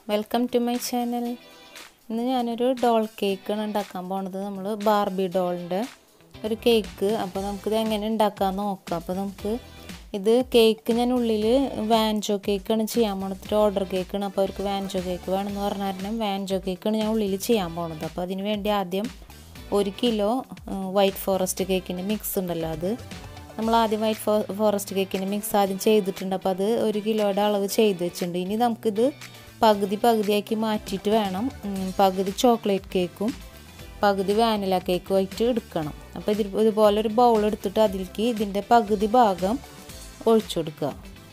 welcome to my channel ഇന്ന് ഞാനൊരു doll കേക്കാണ് ഉണ്ടാക്കാൻ പോണത് നമ്മൾ ബാർബി ഡോളിൻ്റെ ഒരു കേക്ക് അപ്പോൾ നമുക്കിത് എങ്ങനെ ഉണ്ടാക്കാൻ നോക്കാം അപ്പോൾ നമുക്ക് ഇത് കേക്ക് ഞാൻ ഉള്ളിൽ വാൻജോ കേക്കാണ് ചെയ്യാൻ പോണത് ഒരു ഓർഡർ കേക്കാണ് അപ്പോൾ അവർക്ക് വാൻജോ കേക്ക് വേണമെന്ന് പറഞ്ഞ കാരണം വാൻജോ കേക്കാണ് ഞാൻ ഉള്ളിൽ ചെയ്യാൻ പോണത് അപ്പോൾ അതിന് വേണ്ടി ആദ്യം ഒരു കിലോ വൈറ്റ് ഫോറസ്റ്റ് കേക്കിൻ്റെ മിക്സ് ഉണ്ടല്ലോ അത് നമ്മൾ ആദ്യം വൈറ്റ് ഫോ ഫോറസ്റ്റ് കേക്കിൻ്റെ മിക്സ് ആദ്യം ചെയ്തിട്ടുണ്ട് അപ്പോൾ അത് ഒരു കിലോയുടെ അളവ് ചെയ്ത് വെച്ചിട്ടുണ്ട് ഇനി നമുക്കിത് പകുതി പകുതിയാക്കി മാറ്റിയിട്ട് വേണം പകുതി ചോക്ലേറ്റ് കേക്കും പകുതി വാനില കേക്കും ആയിട്ട് എടുക്കണം അപ്പോൾ ഇതിൽ ഇതുപോലെ ഒരു ബൗൾ എടുത്തിട്ട് അതിലേക്ക് ഇതിൻ്റെ പകുതി ഭാഗം ഒഴിച്ചു കൊടുക്കുക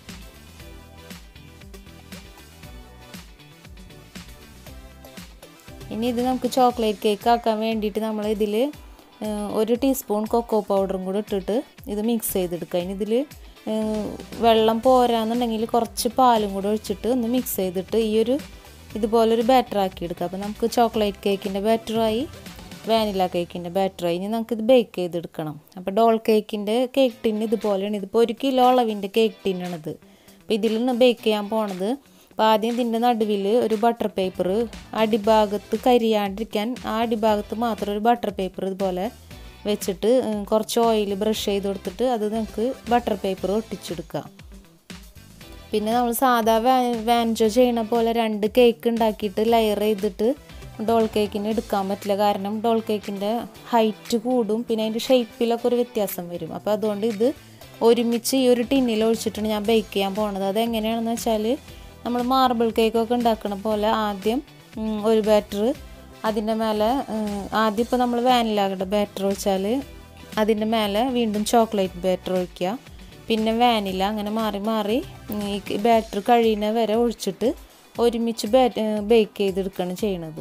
ഇനി ഇത് നമുക്ക് ചോക്ലേറ്റ് കേക്ക് ആക്കാൻ വേണ്ടിയിട്ട് നമ്മൾ ഇതിൽ ഒരു ടീസ്പൂൺ കൊക്കോ പൗഡറും കൂടെ ഇട്ടിട്ട് ഇത് മിക്സ് ചെയ്തെടുക്കുക ഇനി ഇതിൽ വെള്ളം പോരാന്നുണ്ടെങ്കിൽ കുറച്ച് പാലും കൂടെ ഒഴിച്ചിട്ട് ഒന്ന് മിക്സ് ചെയ്തിട്ട് ഈ ഒരു ഇതുപോലൊരു ബാറ്റർ ആക്കി എടുക്കുക അപ്പോൾ നമുക്ക് ചോക്ലേറ്റ് കേക്കിൻ്റെ ബാറ്ററായി വാനില കേക്കിൻ്റെ ബാറ്ററായി ഇനി നമുക്കിത് ബേക്ക് ചെയ്തെടുക്കണം അപ്പോൾ ഡോൾ കേക്കിൻ്റെ കേക്ക് ടിൻ ഇതുപോലെയാണ് ഇതിപ്പോൾ ഒരു കിലോ അളവിൻ്റെ കേക്ക് ടിന്നാണിത് അപ്പോൾ ഇതിൽ ബേക്ക് ചെയ്യാൻ പോണത് അപ്പോൾ ആദ്യം ഇതിൻ്റെ നടുവിൽ ഒരു ബട്ടർ പേപ്പർ അടിഭാഗത്ത് കരിയാണ്ടിരിക്കാൻ ആ അടിഭാഗത്ത് മാത്രം ഒരു ബട്ടർ പേപ്പർ ഇതുപോലെ വെച്ചിട്ട് കുറച്ച് ഓയിൽ ബ്രഷ് ചെയ്ത് കൊടുത്തിട്ട് അത് നമുക്ക് ബട്ടർ പേപ്പർ ഒട്ടിച്ചെടുക്കാം പിന്നെ നമ്മൾ സാധാ വാ വാൻജോ ചെയ്യണ പോലെ രണ്ട് കേക്ക് ഉണ്ടാക്കിയിട്ട് ലെയർ ചെയ്തിട്ട് ഡോൾ കേക്കിന് എടുക്കാൻ പറ്റില്ല കാരണം ഡോൾ കേക്കിൻ്റെ ഹൈറ്റ് കൂടും പിന്നെ അതിൻ്റെ ഷേപ്പിലൊക്കെ ഒരു വ്യത്യാസം വരും അപ്പോൾ അതുകൊണ്ട് ഇത് ഒരുമിച്ച് ഈ ഒരു ടിന്നിൽ ഒഴിച്ചിട്ടാണ് ഞാൻ ബേക്ക് ചെയ്യാൻ പോണത് അതെങ്ങനെയാണെന്ന് വെച്ചാൽ നമ്മൾ മാർബിൾ കേക്കൊക്കെ ഉണ്ടാക്കണ പോലെ ആദ്യം ഒരു ബാറ്റർ അതിൻ്റെ മേലെ ആദ്യം ഇപ്പോൾ നമ്മൾ വാനിലയുടെ ബാറ്റർ ഒഴിച്ചാൽ അതിൻ്റെ മേലെ വീണ്ടും ചോക്ലേറ്റ് ബാറ്റർ ഒഴിക്കുക പിന്നെ വാനില അങ്ങനെ മാറി മാറി ഈ ബാറ്റർ കഴിയുന്ന വരെ ഒഴിച്ചിട്ട് ഒരുമിച്ച് ബേക്ക് ചെയ്തെടുക്കുകയാണ് ചെയ്യണത്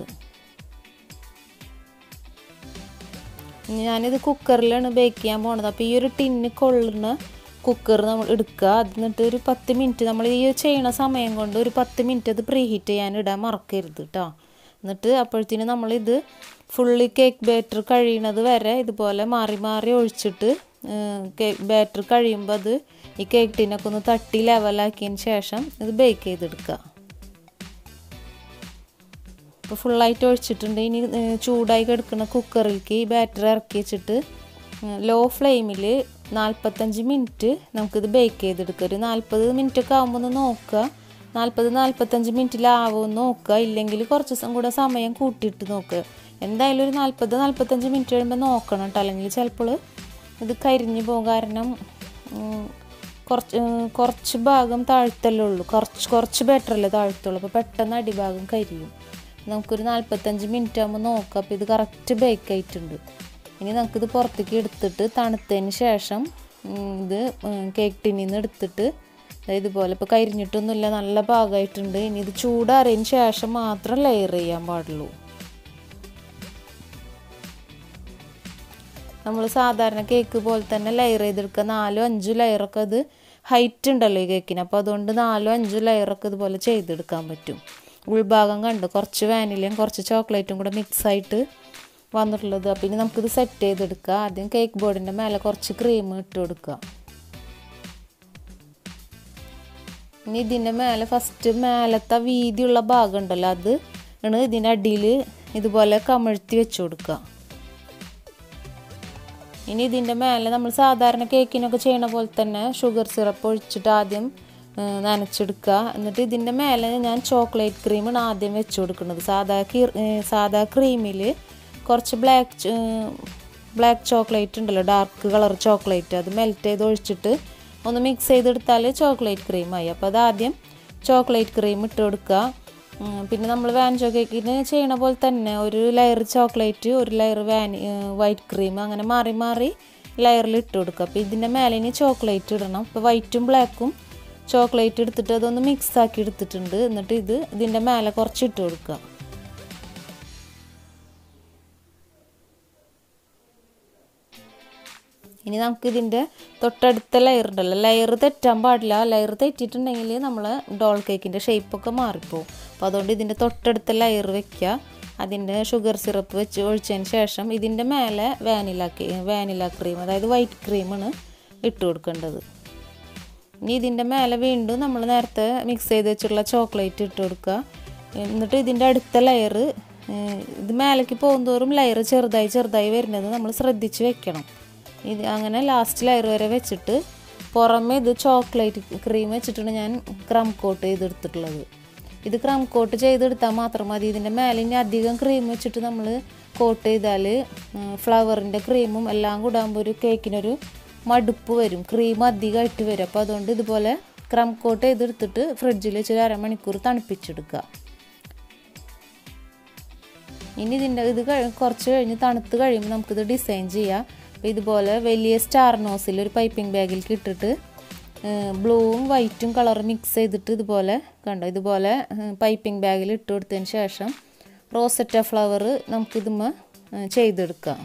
ഞാനിത് കുക്കറിലാണ് ബേക്ക് ചെയ്യാൻ പോണത് അപ്പോൾ ഈ ഒരു ടിന്ന് കൊള്ളുന്ന കുക്കർ നമ്മൾ എടുക്കുക എന്നിട്ട് ഒരു പത്ത് മിനിറ്റ് നമ്മൾ ഈ ചെയ്യണ സമയം കൊണ്ട് ഒരു പത്ത് മിനിറ്റ് അത് പ്രീ ഹീറ്റ് ചെയ്യാൻ ഇടാൻ മറക്കരുത് കേട്ടോ എന്നിട്ട് അപ്പോഴത്തേന് നമ്മളിത് ഫുള്ളി കേക്ക് ബാറ്റർ കഴിയണത് വരെ ഇതുപോലെ മാറി മാറി ഒഴിച്ചിട്ട് കേക്ക് ബാറ്റർ കഴിയുമ്പോൾ അത് ഈ കേക്ക് ടിന്നൊക്കെ ഒന്ന് തട്ടി ലെവലാക്കിയതിന് ശേഷം ഇത് ബേക്ക് ചെയ്തെടുക്കുക ഇപ്പോൾ ഫുള്ളായിട്ട് ഒഴിച്ചിട്ടുണ്ട് ഇനി ചൂടായി കിടക്കുന്ന കുക്കറിലേക്ക് ഈ ബാറ്റർ ഇറക്കി വെച്ചിട്ട് ലോ ഫ്ലെയിമിൽ നാൽപ്പത്തഞ്ച് മിനിറ്റ് നമുക്കിത് ബേക്ക് ചെയ്തെടുക്കുക ഒരു നാൽപ്പത് മിനിറ്റ് ഒക്കെ ആകുമ്പോൾ ഒന്ന് നോക്കുക നാൽപ്പത് നാൽപ്പത്തഞ്ച് മിനിറ്റിലാവുമെന്ന് നോക്കുക ഇല്ലെങ്കിൽ കുറച്ച് ദിവസം കൂടെ സമയം കൂട്ടിയിട്ട് നോക്കുക എന്തായാലും ഒരു നാൽപ്പത് നാൽപ്പത്തഞ്ച് മിനിറ്റ് കഴിയുമ്പോൾ നോക്കണം കേട്ടോ അല്ലെങ്കിൽ ചിലപ്പോൾ ഇത് കരിഞ്ഞു പോകും കാരണം കുറച്ച് കുറച്ച് ഭാഗം താഴ്ത്തല്ലേ ഉള്ളൂ കുറച്ച് കുറച്ച് ബെറ്ററല്ലേ താഴ്ത്തുള്ളൂ അപ്പോൾ പെട്ടെന്ന് അടിഭാഗം കരിയും നമുക്കൊരു നാൽപ്പത്തഞ്ച് മിനിറ്റ് ആകുമ്പോൾ നോക്കാം അപ്പോൾ ഇത് കറക്റ്റ് ബേക്ക് ആയിട്ടുണ്ട് ഇനി നമുക്കിത് പുറത്തേക്ക് എടുത്തിട്ട് തണുത്തതിന് ശേഷം ഇത് കേക്ക് ടിന്നിൽ നിന്ന് എടുത്തിട്ട് ഇതുപോലെ ഇപ്പോൾ കരിഞ്ഞിട്ടൊന്നുമില്ല നല്ല പാകമായിട്ടുണ്ട് ഇനി ഇത് ചൂടാറിയതിന് ശേഷം മാത്രം ലെയർ ചെയ്യാൻ പാടുള്ളൂ നമ്മൾ സാധാരണ കേക്ക് പോലെ തന്നെ ലെയർ ചെയ്തെടുക്കുക നാലോ അഞ്ചോ ലെയറൊക്കെ അത് ഹൈറ്റ് ഉണ്ടല്ലോ ഈ കേക്കിന് അപ്പോൾ അതുകൊണ്ട് നാലോ അഞ്ചോ ലെയറൊക്കെ ഇതുപോലെ ചെയ്തെടുക്കാൻ പറ്റും ഉൾഭാഗം കണ്ട് കുറച്ച് വാനിലയും കുറച്ച് ചോക്ലേറ്റും കൂടെ മിക്സ് ആയിട്ട് വന്നിട്ടുള്ളത് അപ്പോൾ ഇനി നമുക്കിത് സെറ്റ് ചെയ്തെടുക്കുക ആദ്യം കേക്ക് ബോർഡിൻ്റെ മേലെ കുറച്ച് ക്രീം ഇട്ട് കൊടുക്കുക ഇനി ഇതിൻ്റെ മേലെ ഫസ്റ്റ് മേലത്തെ വീതിയുള്ള ഭാഗം ഉണ്ടല്ലോ അത് ആണ് ഇതിൻ്റെ അടിയിൽ ഇതുപോലെ കമഴ്ത്തി വെച്ച് കൊടുക്കുക ഇനി ഇതിൻ്റെ മേലെ നമ്മൾ സാധാരണ കേക്കിനൊക്കെ ചെയ്യണ പോലെ തന്നെ ഷുഗർ സിറപ്പ് ഒഴിച്ചിട്ട് ആദ്യം നനച്ചെടുക്കുക എന്നിട്ട് ഇതിൻ്റെ മേലെ ഞാൻ ചോക്ലേറ്റ് ക്രീമാണ് ആദ്യം വെച്ച് കൊടുക്കുന്നത് സാധാ സാധാ ക്രീമിൽ കുറച്ച് ബ്ലാക്ക് ബ്ലാക്ക് ചോക്ലേറ്റ് ഉണ്ടല്ലോ ഡാർക്ക് കളർ ചോക്ലേറ്റ് അത് മെൽറ്റ് ചെയ്ത് ഒഴിച്ചിട്ട് ഒന്ന് മിക്സ് ചെയ്തെടുത്താൽ ചോക്ലേറ്റ് ക്രീമായി അപ്പോൾ അത് ആദ്യം ചോക്ലേറ്റ് ക്രീം ഇട്ട് കൊടുക്കുക പിന്നെ നമ്മൾ വാൻജോ കേക്കിന് ചെയ്യണ പോലെ തന്നെ ഒരു ലെയർ ചോക്ലേറ്റ് ഒരു ലെയർ വാനി വൈറ്റ് ക്രീം അങ്ങനെ മാറി മാറി ലെയറിൽ ഇട്ട് കൊടുക്കുക അപ്പോൾ ഇതിൻ്റെ മേലെ ഇനി ചോക്ലേറ്റ് ഇടണം ഇപ്പോൾ വൈറ്റും ബ്ലാക്കും ചോക്ലേറ്റ് എടുത്തിട്ട് അതൊന്ന് മിക്സ് ആക്കി എടുത്തിട്ടുണ്ട് എന്നിട്ട് ഇത് ഇതിൻ്റെ മേലെ കുറച്ച് ഇട്ട് കൊടുക്കുക ഇനി നമുക്ക് ഇതിൻ്റെ തൊട്ടടുത്ത ലെയർ ഉണ്ടല്ലോ ലെയർ തെറ്റാൻ പാടില്ല ലെയർ തെറ്റിയിട്ടുണ്ടെങ്കിൽ നമ്മൾ ഡോൾ കേക്കിൻ്റെ ഷേപ്പൊക്കെ മാറിപ്പോവും അപ്പോൾ അതുകൊണ്ട് ഇതിൻ്റെ തൊട്ടടുത്ത ലെയർ വെക്കുക അതിൻ്റെ ഷുഗർ സിറപ്പ് വെച്ച് ഒഴിച്ചതിന് ശേഷം ഇതിൻ്റെ മേലെ വാനില വാനില ക്രീം അതായത് വൈറ്റ് ക്രീമാണ് ഇട്ട് കൊടുക്കേണ്ടത് ഇനി ഇതിൻ്റെ മേലെ വീണ്ടും നമ്മൾ നേരത്തെ മിക്സ് ചെയ്ത് വെച്ചിട്ടുള്ള ചോക്ലേറ്റ് ഇട്ട് കൊടുക്കുക എന്നിട്ട് ഇതിൻ്റെ അടുത്ത ലെയർ ഇത് മേലേക്ക് പോകുന്തോറും ലെയർ ചെറുതായി ചെറുതായി വരുന്നത് നമ്മൾ ശ്രദ്ധിച്ച് വെക്കണം ഇത് അങ്ങനെ ലാസ്റ്റ് ലെയർ വരെ വെച്ചിട്ട് പുറമേ ഇത് ചോക്ലേറ്റ് ക്രീം വെച്ചിട്ടാണ് ഞാൻ ക്രം കോട്ട് ചെയ്തെടുത്തിട്ടുള്ളത് ഇത് ക്രം കോട്ട് ചെയ്തെടുത്താൽ മാത്രം മതി ഇതിൻ്റെ മേലെ ഇനി അധികം ക്രീം വെച്ചിട്ട് നമ്മൾ കോട്ട് ചെയ്താൽ ഫ്ലവറിൻ്റെ ക്രീമും എല്ലാം കൂടെ ആകുമ്പോൾ ഒരു കേക്കിനൊരു മടുപ്പ് വരും ക്രീം അധികമായിട്ട് വരും അപ്പോൾ അതുകൊണ്ട് ഇതുപോലെ ക്രം കോട്ട് ചെയ്തെടുത്തിട്ട് ഫ്രിഡ്ജിൽ വെച്ച് ഒരു അരമണിക്കൂർ തണുപ്പിച്ചെടുക്കുക ഇനി ഇതിൻ്റെ ഇത് കഴി കുറച്ച് കഴിഞ്ഞ് തണുത്ത് കഴിയുമ്പോൾ നമുക്കിത് ഡിസൈൻ ചെയ്യാം അപ്പോൾ ഇതുപോലെ വലിയ സ്റ്റാർ നോസിൽ ഒരു പൈപ്പിംഗ് ബാഗിലേക്ക് ഇട്ടിട്ട് ബ്ലൂവും വൈറ്റും കളർ മിക്സ് ചെയ്തിട്ട് ഇതുപോലെ കണ്ടോ ഇതുപോലെ പൈപ്പിംഗ് ബാഗിൽ ഇട്ട് കൊടുത്തതിന് ശേഷം റോസറ്റ ഫ്ലവർ നമുക്കിതുമ്മ ചെയ്തെടുക്കാം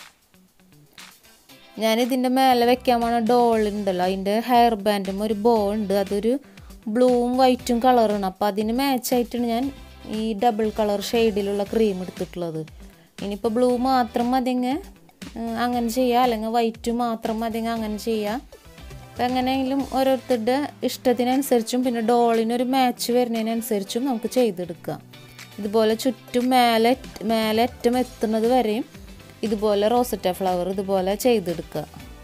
ഞാനിതിൻ്റെ മേലെ വെക്കാൻ പോണ ഡോളുണ്ടല്ലോ അതിൻ്റെ ഹെയർ ബാൻഡും ഒരു ബോ ഉണ്ട് അതൊരു ബ്ലൂവും വൈറ്റും കളറാണ് അപ്പോൾ അതിന് മാച്ചായിട്ടാണ് ഞാൻ ഈ ഡബിൾ കളർ ഷെയ്ഡിലുള്ള ക്രീം എടുത്തിട്ടുള്ളത് ഇനിയിപ്പോൾ ബ്ലൂ മാത്രം മതിയെങ്കിൽ അങ്ങനെ ചെയ്യുക അല്ലെങ്കിൽ വൈറ്റ് മാത്രം മതിയെങ്കിൽ അങ്ങനെ ചെയ്യുക അപ്പം എങ്ങനെയെങ്കിലും ഓരോരുത്തരുടെ ഇഷ്ടത്തിനനുസരിച്ചും പിന്നെ ഡോളിനൊരു മാച്ച് വരുന്നതിനനുസരിച്ചും നമുക്ക് ചെയ്തെടുക്കാം ഇതുപോലെ ചുറ്റും മേലെ മേലെ അറ്റം എത്തുന്നത് വരെയും ഇതുപോലെ റോസറ്റ ഫ്ലവർ ഇതുപോലെ ചെയ്തെടുക്കുക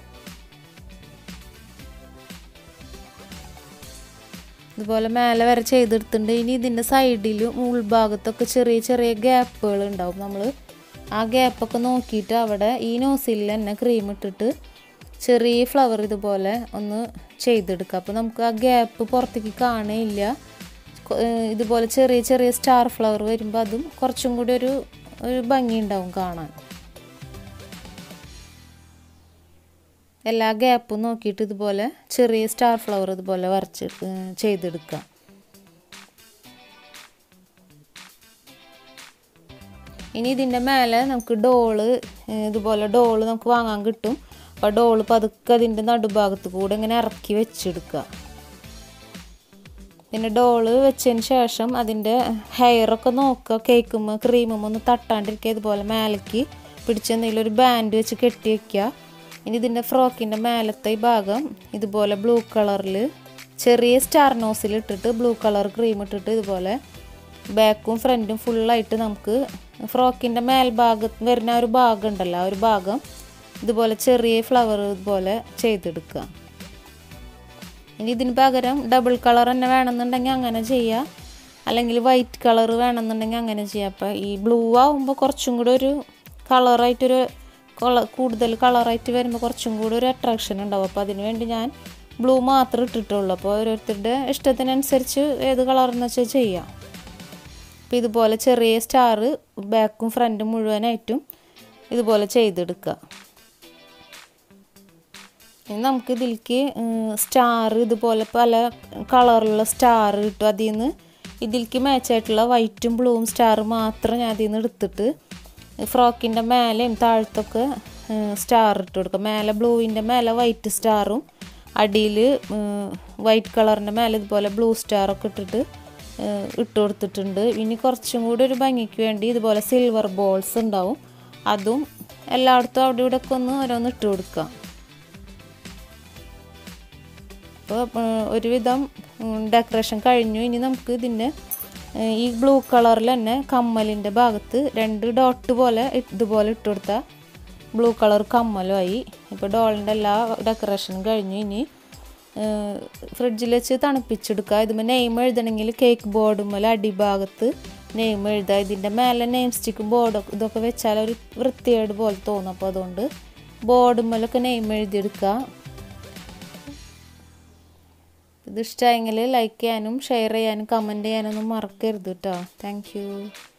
ഇതുപോലെ മേലെ വരെ ചെയ്തെടുത്തിട്ടുണ്ട് ഇനി ഇതിൻ്റെ സൈഡിലും ഉൾഭാഗത്തൊക്കെ ചെറിയ ചെറിയ ഗ്യാപ്പുകൾ ഉണ്ടാവും നമ്മൾ ആ ഗ്യാപ്പൊക്കെ നോക്കിയിട്ട് അവിടെ ഈ നോസിൽ തന്നെ ക്രീം ഇട്ടിട്ട് ചെറിയ ഫ്ലവർ ഇതുപോലെ ഒന്ന് ചെയ്തെടുക്കുക അപ്പോൾ നമുക്ക് ആ ഗ്യാപ്പ് പുറത്തേക്ക് കാണേയില്ല ഇതുപോലെ ചെറിയ ചെറിയ സ്റ്റാർ ഫ്ലവർ വരുമ്പോൾ അതും കുറച്ചും കൂടി ഒരു ഒരു ഭംഗി ഉണ്ടാവും കാണാൻ എല്ലാ ഗ്യാപ്പും നോക്കിയിട്ട് ഇതുപോലെ ചെറിയ സ്റ്റാർ ഫ്ലവർ ഇതുപോലെ വരച്ച് ചെയ്തെടുക്കുക ഇനി ഇതിൻ്റെ മേലെ നമുക്ക് ഡോള് ഇതുപോലെ ഡോള് നമുക്ക് വാങ്ങാൻ കിട്ടും അപ്പോൾ ഡോള് പതുക്കെ അതിൻ്റെ നടുഭാഗത്ത് കൂടെ ഇങ്ങനെ ഇറക്കി വെച്ചെടുക്കുക പിന്നെ ഡോള് വെച്ചതിന് ശേഷം അതിൻ്റെ ഹെയറൊക്കെ നോക്കുക കേക്കുമ്പോൾ ക്രീമും ഒന്ന് തട്ടാണ്ടിരിക്കുക ഇതുപോലെ മേലേക്ക് പിടിച്ചെന്തെങ്കിലും ഒരു ബാൻഡ് വെച്ച് കെട്ടി വയ്ക്കുക ഇനി ഇതിൻ്റെ ഫ്രോക്കിൻ്റെ മേലത്തെ ഈ ഭാഗം ഇതുപോലെ ബ്ലൂ കളറിൽ ചെറിയ സ്റ്റാർ നോസിൽ ഇട്ടിട്ട് ബ്ലൂ കളർ ക്രീം ഇട്ടിട്ട് ഇതുപോലെ ബാക്കും ഫ്രണ്ടും ഫുള്ളായിട്ട് നമുക്ക് ഫ്രോക്കിൻ്റെ മേൽഭാഗത്ത് വരുന്ന ഒരു ഭാഗം ഉണ്ടല്ലോ ആ ഒരു ഭാഗം ഇതുപോലെ ചെറിയ ഫ്ലവർ ഇതുപോലെ ചെയ്തെടുക്കുക ഇനി ഇതിന് പകരം ഡബിൾ കളർ തന്നെ വേണമെന്നുണ്ടെങ്കിൽ അങ്ങനെ ചെയ്യുക അല്ലെങ്കിൽ വൈറ്റ് കളർ വേണമെന്നുണ്ടെങ്കിൽ അങ്ങനെ ചെയ്യുക അപ്പോൾ ഈ ബ്ലൂ ആകുമ്പോൾ കുറച്ചും കൂടെ ഒരു കളറായിട്ടൊരു കൂടുതൽ കളറായിട്ട് വരുമ്പോൾ കുറച്ചും കൂടി ഒരു അട്രാക്ഷൻ ഉണ്ടാവും അപ്പോൾ അതിന് വേണ്ടി ഞാൻ ബ്ലൂ മാത്രം ഇട്ടിട്ടുള്ളൂ അപ്പോൾ ഓരോരുത്തരുടെ ഇഷ്ടത്തിനനുസരിച്ച് ഏത് കളറെന്ന് വെച്ചാൽ ചെയ്യാം അപ്പോൾ ഇതുപോലെ ചെറിയ സ്റ്റാർ ബാക്കും ഫ്രണ്ടും മുഴുവനായിട്ടും ഇതുപോലെ ചെയ്തെടുക്കുക ഇനി നമുക്ക് ഇതിലേക്ക് സ്റ്റാർ ഇതുപോലെ പല കളറിലുള്ള സ്റ്റാർ കിട്ടും അതിൽ നിന്ന് ഇതിലേക്ക് മാച്ചായിട്ടുള്ള വൈറ്റും ബ്ലൂവും സ്റ്റാർ മാത്രം ഞാൻ അതിൽ നിന്ന് എടുത്തിട്ട് ഫ്രോക്കിൻ്റെ മേലെയും താഴത്തൊക്കെ സ്റ്റാർ ഇട്ട് കൊടുക്കുക മേലെ ബ്ലൂവിൻ്റെ മേലെ വൈറ്റ് സ്റ്റാറും അടിയിൽ വൈറ്റ് കളറിൻ്റെ മേലെ ഇതുപോലെ ബ്ലൂ സ്റ്റാറൊക്കെ ഇട്ടിട്ട് ഇട്ട് കൊടുത്തിട്ടുണ്ട് ഇനി കുറച്ചും കൂടി ഒരു ഭംഗിക്ക് വേണ്ടി ഇതുപോലെ സിൽവർ ബോൾസ് ഉണ്ടാവും അതും എല്ലായിടത്തും അവിടെ ഇവിടെ ഒക്കെ ഒന്ന് ഓരോന്ന് ഇട്ട് കൊടുക്കാം അപ്പോൾ ഒരുവിധം ഡെക്കറേഷൻ കഴിഞ്ഞു ഇനി നമുക്ക് ഇതിൻ്റെ ഈ ബ്ലൂ കളറിൽ തന്നെ കമ്മലിൻ്റെ ഭാഗത്ത് രണ്ട് ഡോട്ട് പോലെ ഇതുപോലെ ഇട്ട് കൊടുത്താൽ ബ്ലൂ കളർ കമ്മലുമായി ഇപ്പോൾ ഡോളിൻ്റെ എല്ലാ ഡെക്കറേഷനും കഴിഞ്ഞു ഇനി ഫ്രിഡ്ജിൽ വെച്ച് തണുപ്പിച്ചെടുക്കുക ഇതുമ്പോൾ നെയിം എഴുതണമെങ്കിൽ കേക്ക് ബോർഡുമ്മൽ അടിഭാഗത്ത് നെയിം എഴുതുക ഇതിൻ്റെ മേലെ നെയിം സ്റ്റിക്കും ബോർഡൊക്കെ ഇതൊക്കെ വെച്ചാൽ ഒരു വൃത്തികേട് പോലെ തോന്നും അപ്പോൾ അതുകൊണ്ട് ബോർഡുമ്മലൊക്കെ നെയിം എഴുതിയെടുക്കുക ഇത് ഇഷ്ടമായെങ്കിൽ ലൈക്ക് ചെയ്യാനും ഷെയർ ചെയ്യാനും കമൻറ്റ് ചെയ്യാനൊന്നും മറക്കരുത് കേട്ടോ താങ്ക്